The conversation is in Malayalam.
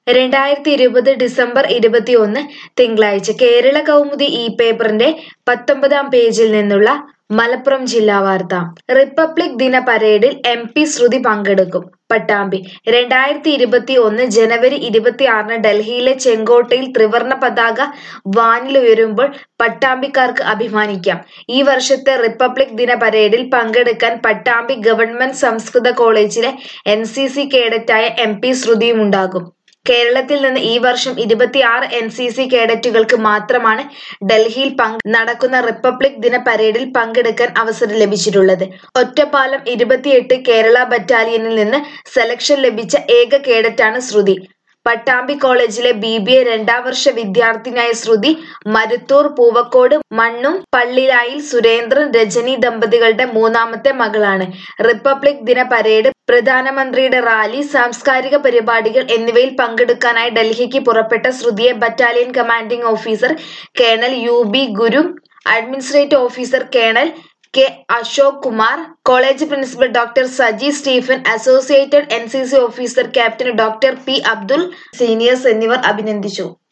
രണ്ടായിരത്തി ഇരുപത് ഡിസംബർ ഇരുപത്തിയൊന്ന് തിങ്കളാഴ്ച കേരള കൗമുദി ഈ പേപ്പറിന്റെ പത്തൊമ്പതാം പേജിൽ നിന്നുള്ള മലപ്പുറം ജില്ലാ വാർത്ത റിപ്പബ്ലിക് ദിന പരേഡിൽ എം പി ശ്രുതി പങ്കെടുക്കും പട്ടാമ്പി രണ്ടായിരത്തി ഇരുപത്തി ഒന്ന് ജനുവരി ഇരുപത്തിയാറിന് ഡൽഹിയിലെ ചെങ്കോട്ടയിൽ ത്രിവർണ പതാക വാനിലുയരുമ്പോൾ പട്ടാമ്പിക്കാർക്ക് അഭിമാനിക്കാം ഈ വർഷത്തെ റിപ്പബ്ലിക് ദിന പരേഡിൽ പങ്കെടുക്കാൻ പട്ടാമ്പി ഗവൺമെന്റ് സംസ്കൃത കോളേജിലെ എൻ സി സി കേഡറ്റായ എം പി ശ്രുതിയുമുണ്ടാകും കേരളത്തിൽ നിന്ന് ഈ വർഷം ഇരുപത്തിയാറ് എൻ സി സി കേഡറ്റുകൾക്ക് മാത്രമാണ് ഡൽഹിയിൽ പങ്ക് നടക്കുന്ന റിപ്പബ്ലിക് ദിന പരേഡിൽ പങ്കെടുക്കാൻ അവസരം ലഭിച്ചിട്ടുള്ളത് ഒറ്റപ്പാലം ഇരുപത്തിയെട്ട് കേരള ബറ്റാലിയനിൽ നിന്ന് സെലക്ഷൻ ലഭിച്ച ഏക കേഡറ്റാണ് ശ്രുതി പട്ടാമ്പി കോളേജിലെ ബി ബി എ രണ്ടാം വർഷ വിദ്യാർത്ഥിനിയായ ശ്രുതി മരുത്തൂർ പൂവക്കോട് മണ്ണും പള്ളിലായിൽ സുരേന്ദ്രൻ രജനി ദമ്പതികളുടെ മൂന്നാമത്തെ മകളാണ് റിപ്പബ്ലിക് ദിന പരേഡ് പ്രധാനമന്ത്രിയുടെ റാലി സാംസ്കാരിക പരിപാടികൾ എന്നിവയിൽ പങ്കെടുക്കാനായി ഡൽഹിക്ക് പുറപ്പെട്ട ശ്രുതിയെ battalion commanding officer colonel U B Guru administrative officer colonel K Ashok Kumar college principal doctor Saji Stephen associated N C C officer captain doctor P Abdul seniors എന്നിവർ അഭിനന്ദിച്ചു